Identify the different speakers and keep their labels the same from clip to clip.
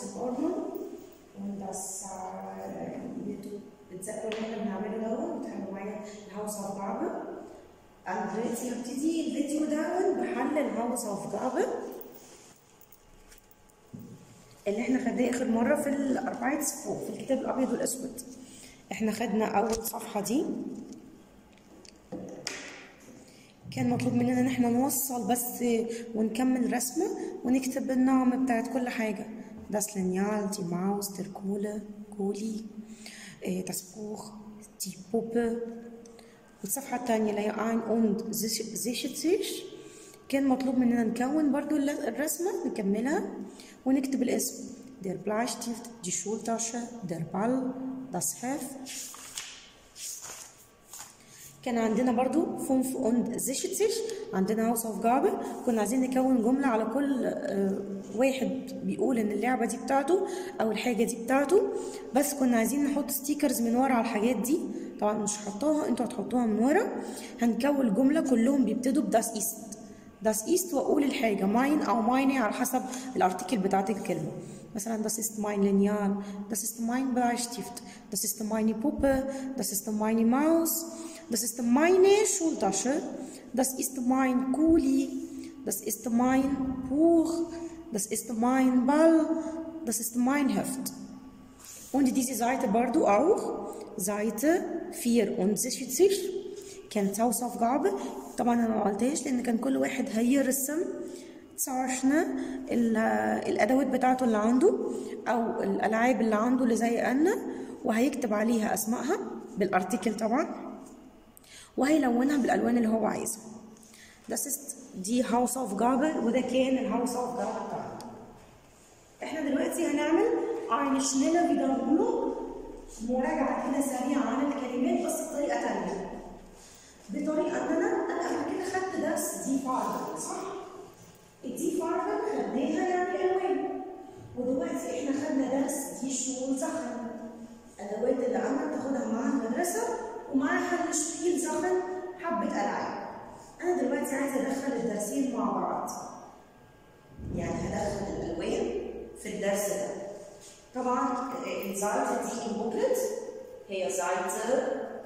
Speaker 1: ist in Ordnung und das äh, بتذكروا اللي احنا بنعمله ده بتعملوا معايا الهausaufgabe انا دلوقتي هبتدي الفيديو ده بحل الهausaufgabe اللي احنا خدناه اخر مره في الاربعه صفوف في الكتاب الابيض والاسود احنا خدنا اول صفحه دي كان مطلوب مننا ان احنا نوصل بس ونكمل رسمه ونكتب النعم بتاعت كل حاجه das Lineal, die Maus, der Kohle, Koli, äh, das Buch, die Puppe. والصفحة التانية اللي هي ein und sichert sich كان مطلوب مننا نكون برضو الرسمة نكملها ونكتب الاسم der Bleistift, die Schultasche, der Ball, das Heft كان عندنا برضو فونف und sichert sich عندنا Hausaufgabe كنا عايزين نكون جملة على كل واحد بيقول ان اللعبة دي بتاعته او الحاجة دي بتاعته بس كنا عايزين نحط ستيكرز من ورا على الحاجات دي طبعا مش هحطها انتوا هتحطوها من ورا هنكون جملة كلهم بيبتدوا بداس ايست داس ايست واقول الحاجة ماين او مايني على حسب الارتيكل بتاعت الكلمة مثلا das ist mein Lineal das ist mein Bleistift das ist meine Puppe das ist meine Maus das ist meine Schultasche das ist mein Kuli das ist mein Buch das ist mein Ball das ist mein Heft und diese Seite برضو auch Seite 74 كانت Hausaufgabe طبعا انا ما قلتهاش لان كان كل واحد هيرسم تعرفنا الادوات بتاعته اللي عنده او الالعاب اللي عنده اللي زي انا وهيكتب عليها اسمائها بالارتيكل طبعا وهيلونها بالالوان اللي هو عايزها Das ist die Hausaufgabe وده كان الهاوساufgabe بتاعنا احنا دلوقتي هنعمل eine schnelle Wiederholung مراجعة كده سريعة عن الكلمات بس بطريقة تانية بطريقة ان انا انا قبل كده خدت درس دي فارفل صح؟ الدي فارفل خدناها يعني الوان ودلوقتي احنا خدنا درس دي شغل زخن الادوات اللي عندك تاخدها معاها المدرسة ومعاها الشبيل زخن حبة العاب انا دلوقتي عايزة ادخل الدرسين مع بعض يعني هدخل الالوان في الدرس ده طبعا الزايته دي البوكلت هي زايته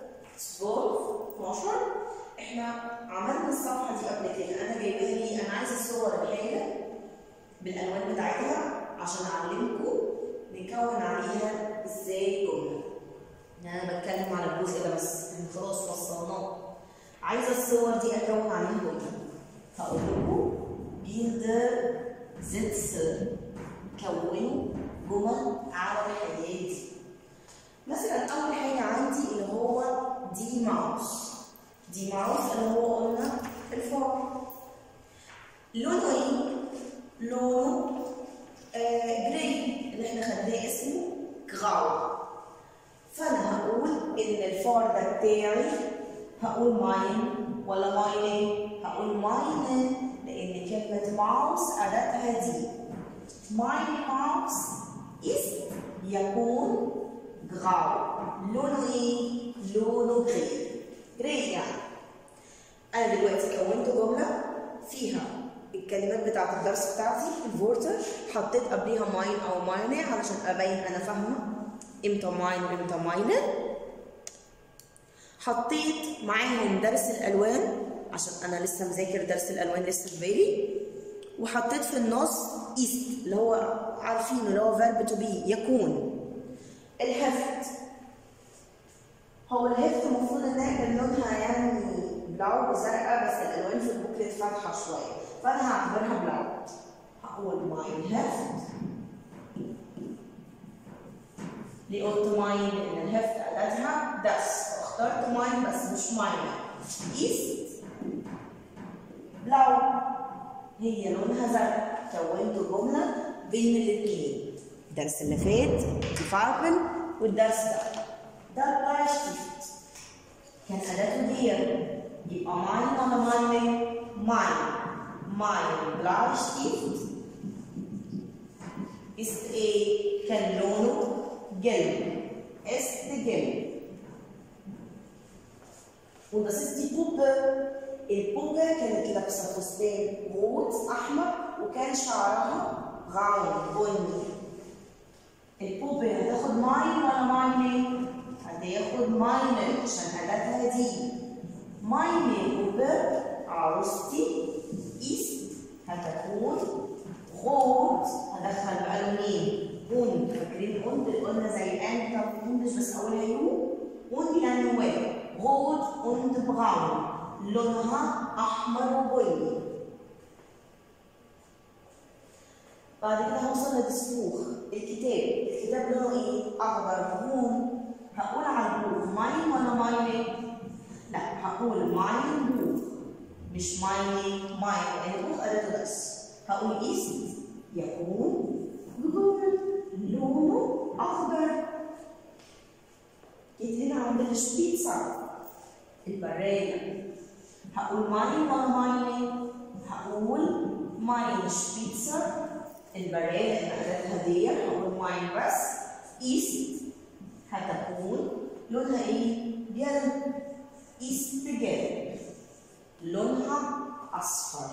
Speaker 1: 12 12 احنا عملنا الصفحه دي قبل كده انا جايباها لي انا عايزه صور الحاجه بالالوان بتاعتها عشان اعلمكم نكون عليها ازاي جمله انا بتكلم على الجزء ده بس احنا خلاص وصلناه عايزه الصور دي اكون عليها جمله هقول لكم بيرد زيتس كونوا جمل على الحاجات دي مثلا اول حاجه عندي اللي هو دي ماوس دي ماوس اللي هو قلنا الفار لونه ايه لونه آه جراي اللي احنا خدناه اسمه جراو فانا هقول ان الفار ده بتاعي هقول ماين ولا ماينه هقول ماينه لان كلمه ماوس اداتها دي Mein Haus ist يكون grau. لونه ايه؟ لونه جراي. جراي يعني. أنا دلوقتي كونت جملة فيها الكلمات بتاعت الدرس بتاعتي الفورتر حطيت قبليها ماين أو ماينة علشان أبين أنا فاهمة إمتى ماين وإمتى ماينة. حطيت معاهم درس الألوان عشان أنا لسه مذاكر درس الألوان لسه في بالي. وحطيت في النص ايست اللي هو عارفينه اللي هو فيرب تو بي يكون الهفت هو الهفت المفروض انها كان لونها يعني بلاو وزرقاء بس الالوان في البوكلت فاتحه شويه فانا هعتبرها بلاو هقول ماين هفت ليه قلت ماين لان الهفت اداتها دس اخترت ماين بس مش ماين ايست بلاو هي لونها زرق كونت جمله بين الاثنين الدرس اللي فات دي فاربن والدرس ده ده البلايشتيفت كان اداته دير يبقى ماين ولا ماين ماين ماين بلايشتيفت ist ايه كان لونه gelb ist gelb und das ist die Puppe البوبة كانت لابسة فستان روز أحمر وكان شعرها غاون بني und قلنا زي ان بتاع الانجلش بس اولها يو und يعني واو rot und braun لونها احمر وبني بعد كده هوصل للصفوخ الكتاب الكتاب لونه ايه اخضر بون هقول على البوخ ماين ولا ماينه لا هقول ماين بوخ مش ماينه ماين لان البوخ اداته بس هقول ايست يكون جول لونه اخضر جيت هنا عند الشبيتزا البرايه هقول ماين ولا ماينه هقول ماين شبيتزا البرايه لان اداتها دي هقول ماين بس ايست هتكون لونها ايه؟ جلد ايست جلد لونها اصفر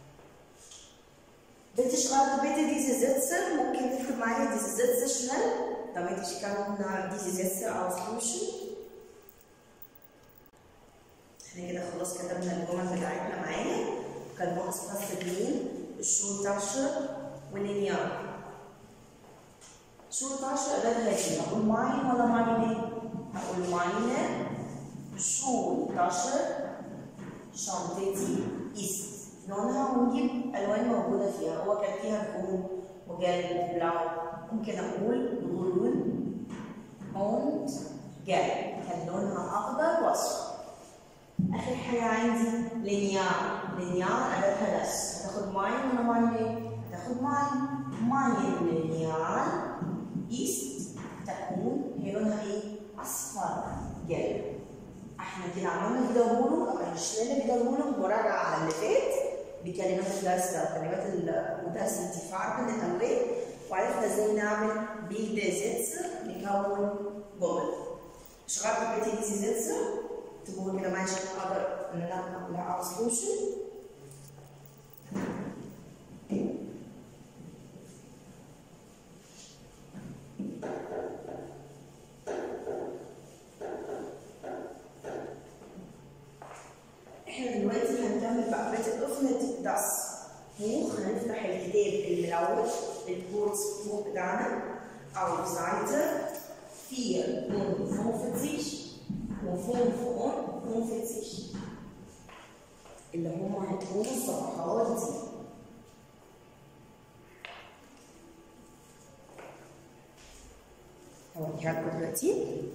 Speaker 1: Bitte schreibt bitte diese Sätze. ممكن تكتب معايا diese Sätze schnell, damit ich kann diese Sätze auslöschen. احنا كده خلاص كتبنا الجمل بتاعتنا معايا. كان ناقص بس اتنين الشو تاشر واللينيار. شو تاشر أداتها ايه؟ هقول ماين ولا ماينة؟ هقول ماينة شو تاشر شنطتي ist. لونها ونجيب الوان موجوده فيها هو كان فيها بون وجلد وبلاو ممكن اقول غلول und جلد كان لونها اخضر واصفر اخر حاجه عندي لينيار لينيار اداتها بس هتاخد ماين ولا ماين ايه؟ هتاخد ماين ماين لينيار ايست تكون هي لونها ايه؟ اصفر جلد احنا كده عملنا كده بولو عشنا كده بولو مراجعه على اللي فات بكلمات الدرس ده وكلمات المدرس انت عارفه من الاول وعرفنا ازاي نعمل بيلد زيتس نكون جمل شغلت بيتي دي زيتس تقول كده معايا عشان اقدر ان انا اعمل سولوشن احنا دلوقتي هنكمل بقى bitte öffnet das Buch هنفتح الكتاب الملون الكورس بوك بتاعنا auf Seite 54 و55 اللي هم هيكونوا الصفحات دي هوريها لكم دلوقتي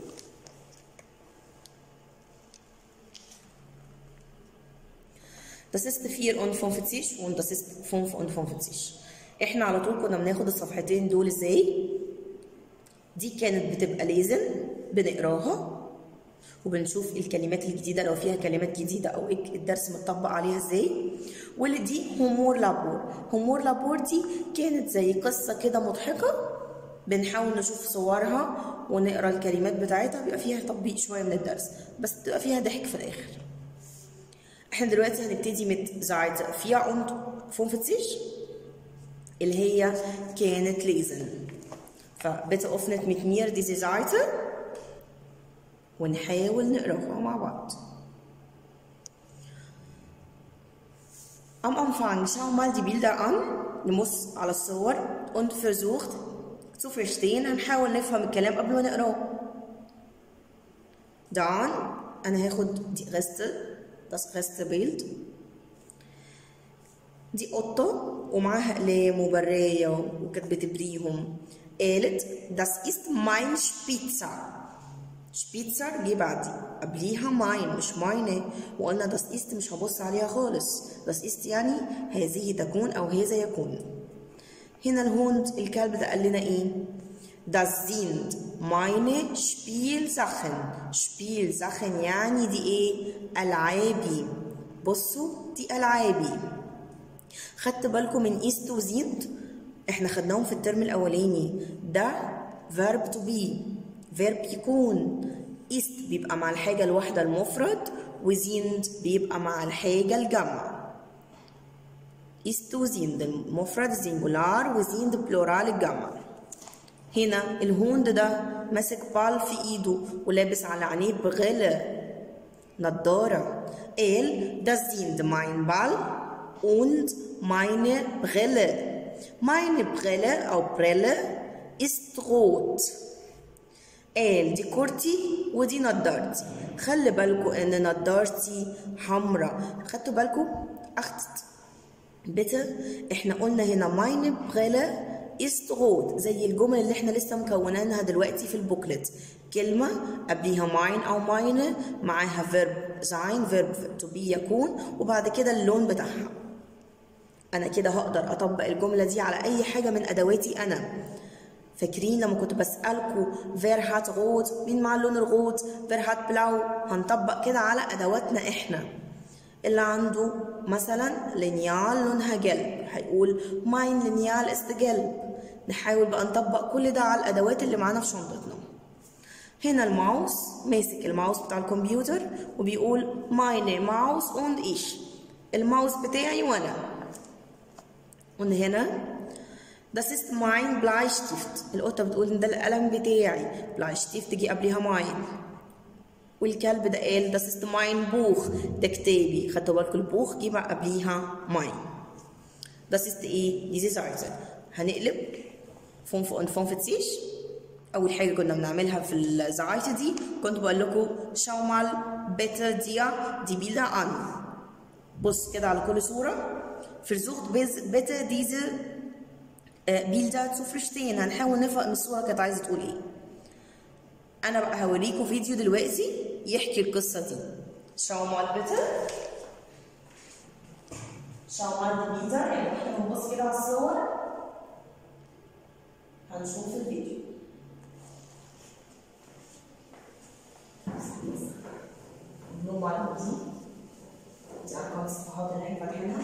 Speaker 1: Das ist 54 und das ist 55 احنا على طول كنا بناخد الصفحتين دول ازاي دي كانت بتبقى لازم بنقراها وبنشوف الكلمات الجديده لو فيها كلمات جديده او الدرس متطبق عليها ازاي واللي دي هومور لابور هومور لابور دي كانت زي قصه كده مضحكه بنحاول نشوف صورها ونقرا الكلمات بتاعتها بيبقى فيها تطبيق شويه من الدرس بس بتبقى فيها ضحك في الاخر احنا دلوقتي هنبتدي mit Seite 54 اللي هي كانت lesen فbitte öffnet mit mir diese Seite ونحاول نقراها مع بعض Am Anfang schau mal die Bilder an نبص على الصور und versucht zu verstehen هنحاول نفهم الكلام قبل ما نقراه dann أنا هاخد die Reste das erste Bild دي قطة ومعاها أقلام وبراية وكانت بتبريهم قالت das ist mein Spitzer شبيتزر جه بعدي قبليها ماين مش ماينة وقلنا das ist مش هبص عليها خالص das ist يعني هذه تكون أو هذا يكون هنا الهوند الكلب ده قال لنا ايه Das sind meine Spielsachen. Spielsachen يعني دي ايه؟ ألعابي. بصوا دي ألعابي. خدت بالكم من ist و sind؟ احنا خدناهم في الترم الأولاني. ده verb to be. verb يكون. ist بيبقى مع الحاجة الواحدة المفرد و sind بيبقى مع الحاجة الجمع. ist و sind المفرد singular و sind plural الجمع. هنا الهوند ده ماسك بال في ايده ولابس على عينيه بغلة نضارة قال das sind mein Ball und meine Brille meine Brille أو Brille ist rot قال دي كورتي ودي نضارتي خلي بالكم ان نضارتي حمراء خدتوا بالكم اخت bitte احنا قلنا هنا meine Brille ist rot زي الجمل اللي احنا لسه مكونينها دلوقتي في البوكلت كلمة قبليها mein أو meine معاها verb sein verb to be يكون وبعد كده اللون بتاعها أنا كده هقدر أطبق الجملة دي على أي حاجة من أدواتي أنا فاكرين لما كنت بسألكوا wer hat rot مين مع اللون الروت wer hat blau هنطبق كده على أدواتنا إحنا اللي عنده مثلا لينيال لونها جلب هيقول ماين لينيال است جلب نحاول بقى نطبق كل ده على الادوات اللي معانا في شنطتنا هنا الماوس ماسك الماوس بتاع الكمبيوتر وبيقول ماين ماوس und ich الماوس بتاعي وانا und هنا Das ist mein Bleistift القطة بتقول ان ده القلم بتاعي Bleistift جه قبلها ماين والكلب ده قال das ist mein Buch ده كتابي خدتوا بالكم البوخ جه بقى قبليها mein das ist ايه diese Seite هنقلب فون und 45 اول حاجه كنا بنعملها في الزعايته دي كنت بقول لكم schau mal bitte dir die Bilder an بص كده على كل صوره versucht bitte diese Bilder zu verstehen هنحاول نفهم الصوره كانت عايزه تقول ايه انا بقى هوريكم فيديو دلوقتي يحكي القصه دي شاو مال بيتر شاو مال بيتر يعني احنا بنبص كده على الصور هنشوف الفيديو نمر دي دي ارقام الصفحات اللي احنا فاتحينها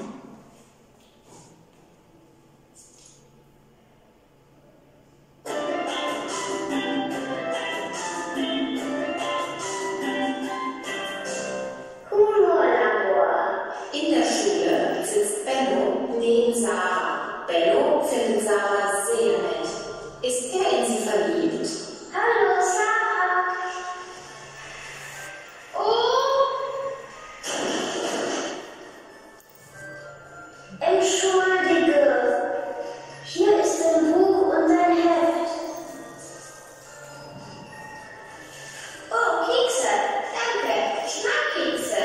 Speaker 2: In der Schule sitzt Benno neben Sarah. Benno findet Sarah sehr nett. Ist er in sie verliebt?
Speaker 3: Hallo, Sarah. Oh. Entschuldige. Hier ist dein Buch und dein Heft. Oh, Kekse. Danke. Ich mag Kekse.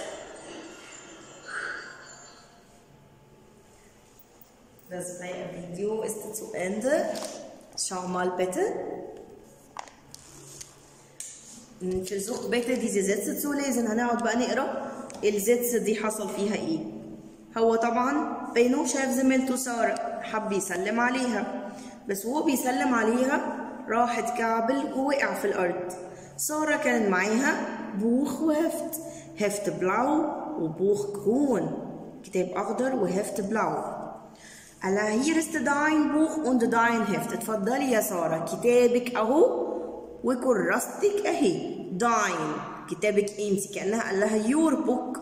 Speaker 1: Das Video ist zu Ende. Schau mal bitte. Versucht bitte diese Sätze zu lesen. هنقعد بقى نقرا الزتس دي حصل فيها ايه. هو طبعا بينو شاف زميلته سارة حب يسلم عليها بس وهو بيسلم عليها راح اتكعبل ووقع في الأرض سارة كان معاها بوخ وهفت هفت بلاو وبوخ كرون كتاب أخضر وهفت بلاو قال لها hier ist dein Buch und dein Heft اتفضلي يا سارة كتابك أهو وكراستك أهي dein كتابك انت كأنها قال لها your book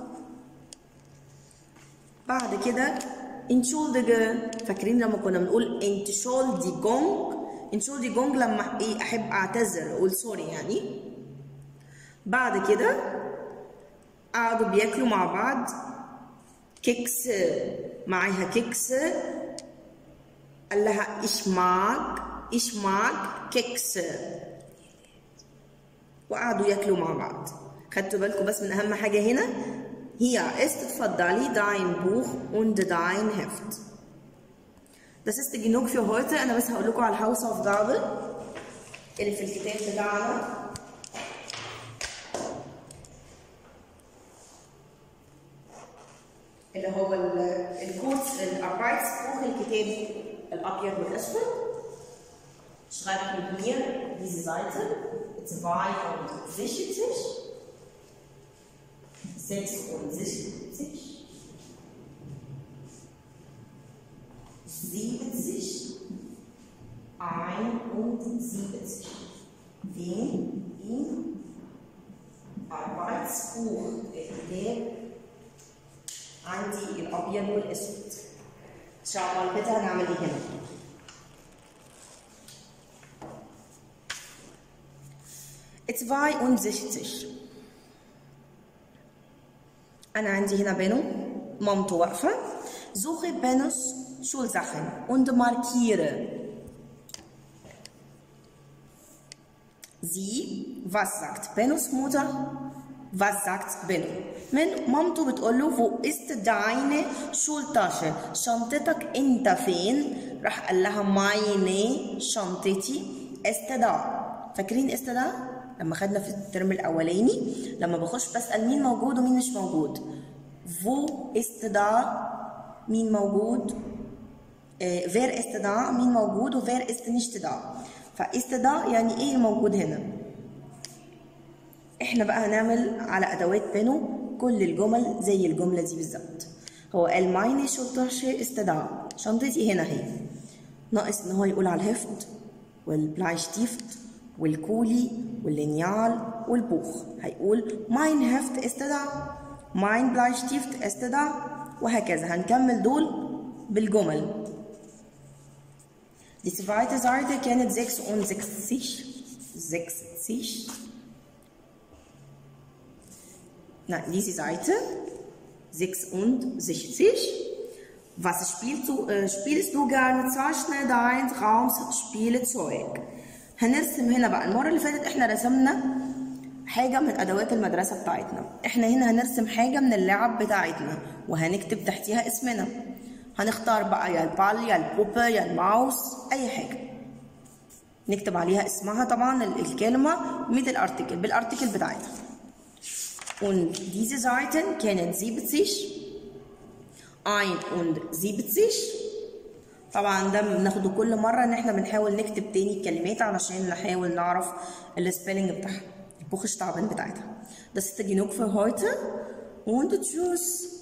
Speaker 1: بعد كده entschuldige فاكرين لما كنا بنقول entschuldigung entschuldigung لما ايه احب اعتذر اقول سوري يعني بعد كده قعدوا بياكلوا مع بعض كيكس معاها كيكس قال لها ich mag ich mag كيكس وقعدوا ياكلوا مع بعض خدتوا بالكم بس من اهم حاجه هنا Hier ist, اتفضلي, dein Buch und dein Heft. Das ist genug für heute. أنا بس هقول لكم على الهausaufgabe اللي في الكتاب بتاعنا. اللي هو الكورس الأربايتسبوch الكتاب الأبيض والأسود. Schreibt mir hier diese Seite 62 76, 70, 71. Den im Arbeitsbuch الكتاب عندي الأبيض والأسود. إن شاء الله كده هنعمل إيه هنا؟ zweiundsechzig أنا عندي هنا بينو مامته واقفة suche Bennos Schulsachen und markiere Sie, was sagt Bennos Mutter? Was sagt Benno? من مامته بتقول له wo ist deine Schultasche؟ شنطتك انت فين؟ راح قال لها meine شنطتي ist da فاكرين ist da؟ لما خدنا في الترم الاولاني لما بخش بسأل مين موجود ومين مش موجود wo ist da؟ مين موجود؟ آه، wer ist da؟ مين موجود و wer ist nicht da؟ فاست da يعني ايه موجود هنا؟ احنا بقى هنعمل على ادوات بينو كل الجمل زي الجمله دي بالظبط هو قال مايني شولتاشي استدعى شنطتي هنا اهي ناقص ان هو يقول على الهفت والبلايشتيفت والكولي واللينيال والبوخ هيقول ماين هفت استدعى ماين بلايشتيفت استدعى وهكذا هنكمل دول بالجمل Die zweite Seite كانت 66 60 Nein, diese Seite 66. Was spielst du, äh, spielst du gerne? Zeichne dein Traumspielzeug. هنرسم هنا بقى المرة اللي فاتت احنا رسمنا حاجة من أدوات المدرسة بتاعتنا احنا هنا هنرسم حاجة من اللعب بتاعتنا وهنكتب تحتيها اسمنا هنختار بقى يا البال يا البوبا يا الماوس أي حاجة نكتب عليها اسمها طبعا ال- الكلمة mit الارتكل بالارتكل بتاعتها Und diese Seiten kennen 70 71 طبعا ده بناخده كل مرة ان احنا بنحاول نكتب تاني الكلمات علشان نحاول نعرف السبيلنج بتاعها البوخشتعبن بتاعتها Das ist genug für heute und tschüss